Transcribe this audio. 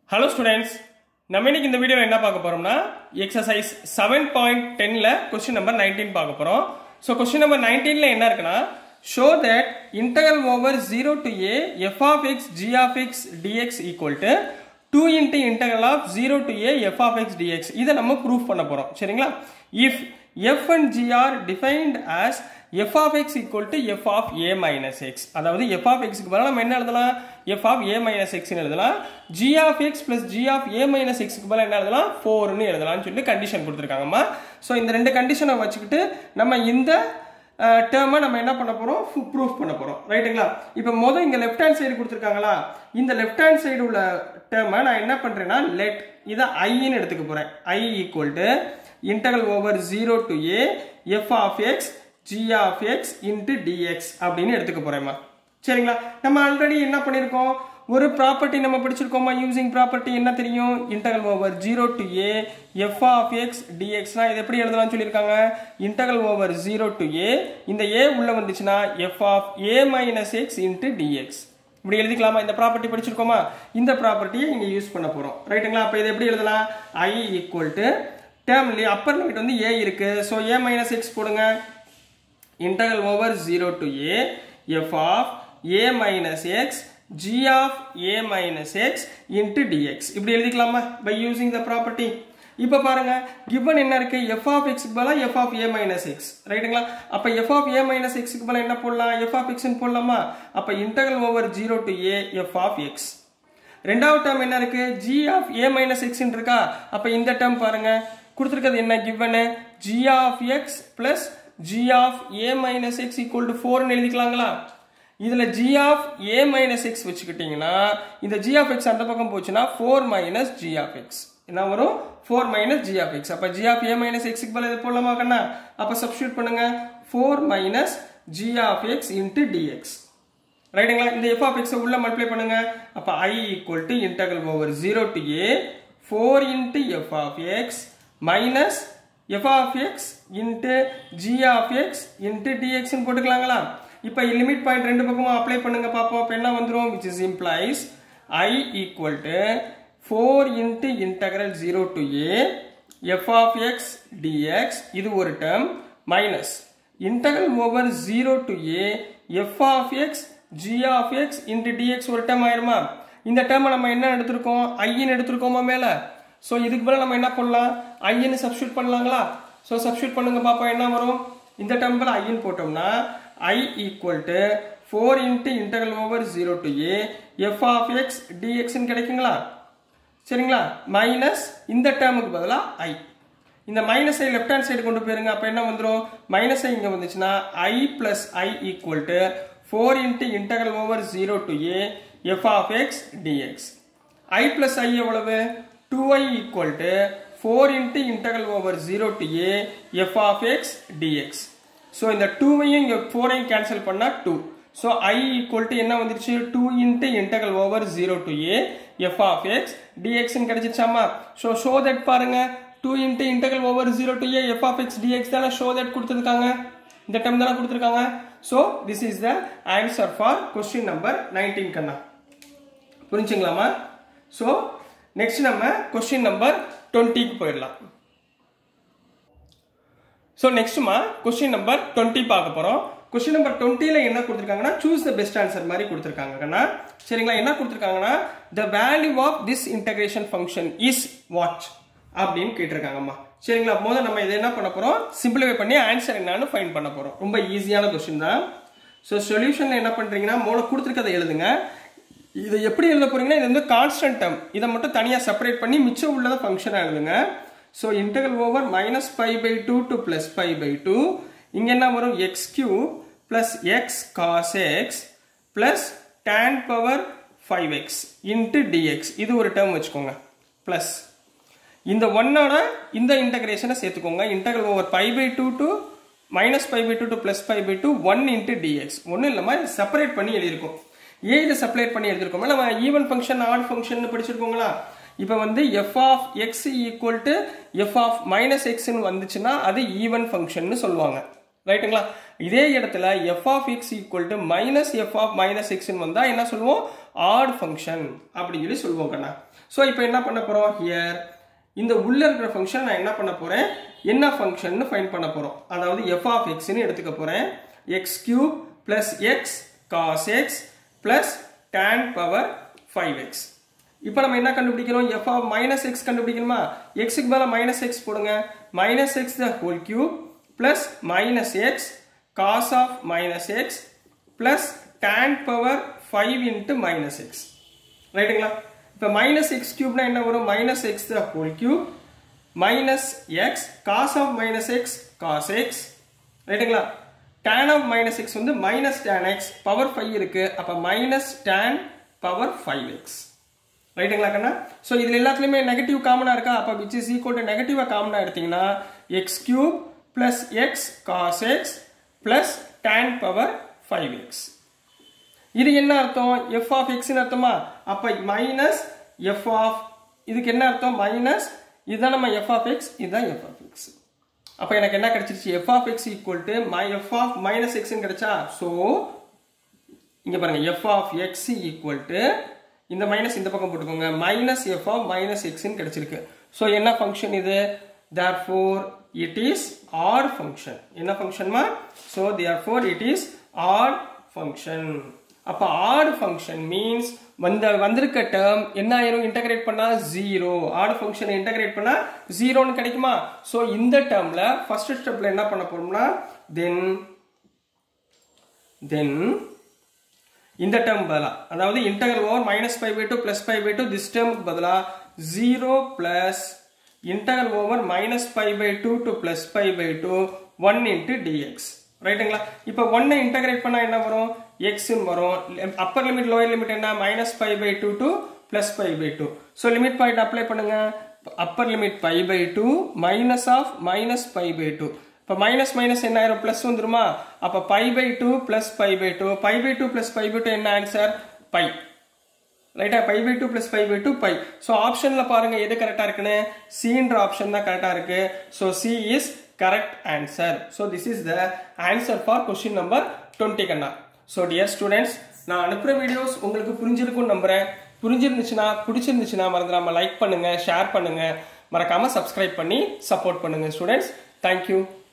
Hello students நம்ம இன்னைக்கு இந்த வீடியோவில் என்ன பார்க்க போறோம்னா எக்ஸசைஸ் செவன் பாயிண்ட் டென்ல கொஸ்டின் நம்பர் நைன்டீன் பார்க்க போறோம் ஸோ கொஸ்டின் நம்பர் நைன்டீன்ல என்ன இருக்குன்னா show that integral over zero to a f of x g of x d x equal to two into integral of zero to a f of x d x இதை நம்ம proof பண்ண போறோம் சரிங்களா if f and g are defined as f of x equal to f of a minus x அதாவது F of எக்ஸ்க்கு பதிலாக நம்ம என்ன எழுதலாம் எஃப் ஆஃப் ஏ மைனஸ் எக்ஸ்னு எழுதலாம் g of x plus g of a minus எக்ஸ்க்கு பதிலாக என்ன எழுதலாம் ஃபோர்னு எழுதலாம்னு சொல்லி கண்டிஷன் கொடுத்துருக்காங்கம்மா ஸோ இந்த ரெண்டு கண்டிஷனை வச்சுக்கிட்டு நம்ம இந்த டேர்மை நம்ம என்ன பண்ண போறோம் ப்ரூஃப் பண்ண போறோம் ரைட்டுங்களா இப்போ மொதல் இங்க லெஃப்ட் ஹேண்ட் சைடு கொடுத்துருக்காங்களா இந்த லெஃப்ட் ஹேண்ட் சைடு உள்ள டேர்மை நான் என்ன பண்றேன்னா லெட் இதை ஐன்னு எடுத்துக்க போறேன் I equal to integral over zero to a f of x g of x into d x அப்படின்னு எடுத்துக்க போறேம்மா சரிங்களா நம்ம ஆல்ரெடி என்ன பண்ணியிருக்கோம் ஒரு ப்ராப்பர்ட்டி நம்ம படிச்சிருக்கோமா யூசிங் ப்ராப்பர்ட்டி என்ன தெரியும் integral over zero to a f of x டிஎக்ஸ்னா இது எப்படி எழுதலாம்னு சொல்லியிருக்காங்க integral over zero to a இந்த ஏ உள்ள வந்துச்சுன்னா f of a minus x into d x இப்படி எழுதிக்கலாமா இந்த ப்ராப்பர்ட்டி படிச்சிருக்கோமா இந்த ப்ராப்பர்ட்டியை இங்கே யூஸ் பண்ண போகிறோம் ரைட்டுங்களா அப்போ இது எப்படி எழுதலாம் ஐ ஈக்குவல் டு டேர்ம்லி அப்பர் லிமிட் வந்து ஏ இருக்கு ஸோ ஏ மைனஸ் எக்ஸ் போடுங்க integral over 0 to a f of a minus x g of a minus x into dx இப்படி எழுதிக்கலாமா by using the property இப்போ பாருங்க given என்ன இருக்கு f of x க்கு பதிலா f of a minus x ரைட்டுங்களா அப்ப f of a minus x க்கு பதிலா என்ன போடலாம் f of x ன்னு போடலாமா அப்ப integral over 0 to a f of x ரெண்டாவது டேர்ம் என்ன இருக்கு g of a minus x இருக்கா அப்ப இந்த டேர்ம் பாருங்க கொடுத்துருக்கிறது என்ன given g of x plus g of a minus x equal to 4 எழுதிக்கலாங்களா இதுல g of a minus x வச்சுக்கிட்டீங்கன்னா இந்த g of x அந்த பக்கம் போச்சுன்னா 4 minus g of x என்ன வரும் 4 minus g of x அப்ப g of a minus x க்கு பதிலா இது போடலாமா கண்ணா அப்ப சப்ஸ்டியூட் பண்ணுங்க 4 minus g of x into dx ரைட்டுங்களா இந்த f of x உள்ள மல்டிப்ளை பண்ணுங்க அப்ப i equal to integral over 0 to a 4 into f of x minus f of x into g of x into dx ன்னு போட்டுக்கலாங்களா இப்போ limit point ரெண்டு பக்கமும் apply பண்ணுங்க பாப்போம் அப்ப என்ன வந்துரும் which is implies i equal to 4 into integral 0 to a f of x dx இது ஒரு term minus integral over 0 to a f of x g of x into dx ஒரு டேர்ம் ஆயிருமா இந்த டேர்மை நம்ம என்ன எடுத்திருக்கோம் ஐன்னு எடுத்திருக்கோமா மேல ஸோ இதுக்கு மேலே நம்ம என்ன பண்ணலாம் ஐன்னு சப்ஸ்டியூட் பண்ணலாங்களா ஸோ சப்ஸ்டியூட் பண்ணுங்க பாப்போம் என்ன வரும் இந்த டேர்ம் மேலே ஐன்னு போட்டோம்னா I equal to four into integral over zero to a f of x டிஎக்ஸ்ன்னு கிடைக்குங்களா சரிங்களா மைனஸ் இந்த டேர்முக்கு பதிலாக ஐ இந்த minus I left hand side கொண்டு போயிருங்க அப்போ என்ன வந்துடும் மைனஸ் ஐ இங்கே வந்துச்சுன்னா I plus I equal to four into integral over zero to a f of x dx I plus I எவ்வளவு 2i equal to 4 into integral over 0 to a f of x dx. So இந்த 2ஐயும் இங்க 4ஐயும் cancel பண்ணா 2. So i equal to என்ன வந்துருச்சு 2 into integral over 0 to a f of x dx ன்னு கிடைச்சிருச்சாமா So show that பாருங்க 2 into integral over 0 to a f of x dx தானே show that கொடுத்துருக்காங்க இந்த term தானே கொடுத்துருக்காங்க So this is the answer for question number 19 கண்ணா புரிஞ்சுங்களாமா So next நம்ம கொஸ்டின் நம்பர் டுவெண்ட்டிக்கு போயிடலாம் ஸோ நெக்ஸ்ட்மா கொஸ்டின் நம்பர் டுவெண்ட்டி பார்க்க போகிறோம் கொஸ்டின் நம்பர் டுவெண்ட்டியில் என்ன கொடுத்துருக்காங்கன்னா சூஸ் த பெஸ்ட் ஆன்சர் மாதிரி கொடுத்துருக்காங்கன்னா சரிங்களா என்ன கொடுத்துருக்காங்கன்னா the value of this integration function is what அப்படின்னு கேட்டிருக்காங்கம்மா சரிங்களா முதல்ல நம்ம இதை என்ன பண்ண போகிறோம் சிம்பிளிஃபை பண்ணி ஆன்சர் என்னன்னு ஃபைன் பண்ண போகிறோம் ரொம்ப ஈஸியான கொஸ்டின் தான் ஸோ சொல்யூஷனில் என்ன பண்ணுறீங்கன்னா மூலம் கொடுத்துருக்கதை எழுதுங்க இதை எப்படி எழுத போறீங்கன்னா இது வந்து கான்ஸ்டன்ட் டேர்ம் இதை மட்டும் தனியாக செப்பரேட் பண்ணி மிச்சம் உள்ளதை ஃபங்க்ஷனாக எழுதுங்க so integral over minus five by two to plus five by two இங்கே என்ன வரும் x cube plus x cos x plus tan power five x into d x இது ஒரு டேர்ம் வச்சுக்கோங்க பிளஸ் இந்த ஒன்னோட இந்த இன்டகிரேஷனை சேர்த்துக்கோங்க integral over five by two to minus five by two to plus five by two one into d x ஒன்றும் இல்லாமல் செப்பரேட் பண்ணி எழுதியிருக்கோம் ஏ இதை செப்பரேட் பண்ணி எடுத்துருக்கோம் நம்ம ஈவன் ஃபங்க்ஷன் ஆட் ஃபங்க்ஷன் படிச்சிருக்கோங்களா இப்போ வந்து f of x equal to f of minus எக்ஸ்னு வந்துச்சுன்னா அது ஈவன் ஃபங்க்ஷன் சொல்லுவாங்க ரைட்டுங்களா இதே இடத்துல f of x equal to minus f of minus எக்ஸ்னு வந்தால் என்ன சொல்லுவோம் ஆட் ஃபங்க்ஷன் அப்படின்னு சொல்லி சொல்லுவோம் கண்ணா ஸோ இப்போ என்ன பண்ண போகிறோம் ஹியர் இந்த உள்ள இருக்கிற ஃபங்க்ஷன் நான் என்ன பண்ண போகிறேன் என்ன ஃபங்க்ஷன் ஃபைன் பண்ண போகிறோம் அதாவது எஃப் ஆஃப் எக்ஸ்னு எடுத்துக்க போகிறேன் x cube plus x cos x plus tan power five x இப்போ நம்ம என்ன கண்டுபிடிக்கிறோம் எஃப் ஆஃப் மைனஸ் எக்ஸ் கண்டுபிடிக்கணுமா எக்ஸுக்கு மேலே மைனஸ் எக்ஸ் போடுங்க minus x the whole cube plus minus x cos of minus x plus tan power five into minus x ரைட்டுங்களா இப்போ மைனஸ் எக்ஸ் கியூப்னா என்ன வரும் minus x the whole cube minus x cos of minus x cos x ரைட்டுங்களா tan of minus x வந்து minus tan x power five இருக்கு அப்போ minus tan power five x ரைட்டுங்களா கண்ணா ஸோ இதில் எல்லாத்துலேயுமே நெகட்டிவ் காமனாக இருக்கா அப்போ விச் இஸ் ஈக்குவல் டு நெகட்டிவாக காமனாக எடுத்தீங்கன்னா x cube plus x cos x plus tan power five x இது என்ன அர்த்தம் எஃப் ஆஃப் எக்ஸ்னு அர்த்தமா அப்போ மைனஸ் எஃப் ஆஃப் இதுக்கு என்ன அர்த்தம் மைனஸ் இதுதான் நம்ம எஃப் ஆஃப் எக்ஸ் இதுதான் எஃப் ஆஃப் எக்ஸ் அப்போ எனக்கு என்ன கிடைச்சிருச்சு f of x equal to my f of minus எக்ஸ்னு கிடைச்சா ஸோ இங்க பாருங்க f of x equal to இந்த மைனஸ் இந்த பக்கம் போட்டுக்கோங்க மைனஸ் எஃப் ஆஃப் மைனஸ் எக்ஸ்னு கிடைச்சிருக்கு ஸோ என்ன ஃபங்க்ஷன் இது therefore it is odd function என்ன ஃபங்க்ஷன்மா so therefore it is odd function அப்போ ஆட் ஃபங்க்ஷன் மீன்ஸ் வந்த வந்திருக்க டேர்ம் என்ன ஆயிரும் இன்டகிரேட் பண்ணா ஜீரோ ஆட் ஃபங்க்ஷனை இன்டகிரேட் பண்ணா ஜீரோன்னு கிடைக்குமா ஸோ இந்த டேர்ம்ல ஃபர்ஸ்ட் ஸ்டெப்ல என்ன பண்ண போறோம்னா தென் தென் இந்த டேர்ம் பதிலா அதாவது integral over minus five by two plus five by two this டேர்முக்கு பதிலா zero plus integral over minus five by two to plus five by two one into d x ரைட்டுங்களா இப்போ ஒன்னை இன்டகிரேட் பண்ணா என்ன வரும் எக்ஸ்ன்னு வரும் அப்பர் லிமிட் லோயர் லிமிட் என்ன minus five by two to plus five by two so limit point apply பண்ணுங்க upper limit five by two minus of minus five by two இப்போ மைனஸ் மைனஸ் என்ன ஆயிரும் பிளஸ் வந்துருமா அப்போ five by two plus five by two five by two plus five by two என்ன answer five ரைட்டா five by two plus five by two five so ஆப்ஷனில் பாருங்க எது கரெக்டாக இருக்குன்னு சின்ற ஆப்ஷன் தான் கரெக்டாக இருக்கு so C is correct answer so this is the answer for question number twenty கண்ணா ஸோ டியர் ஸ்டூடெண்ட்ஸ் நான் அனுப்புகிற வீடியோஸ் உங்களுக்கு புரிஞ்சிருக்கும்னு நம்புறேன் புரிஞ்சிருந்துச்சுன்னா பிடிச்சிருந்துச்சுன்னா மறந்துடாம லைக் பண்ணுங்க ஷேர் பண்ணுங்க மறக்காம சப்ஸ்கிரைப் பண்ணி சப்போர்ட் பண்ணுங்க ஸ்டூடெண்ட்ஸ் தேங்க்யூ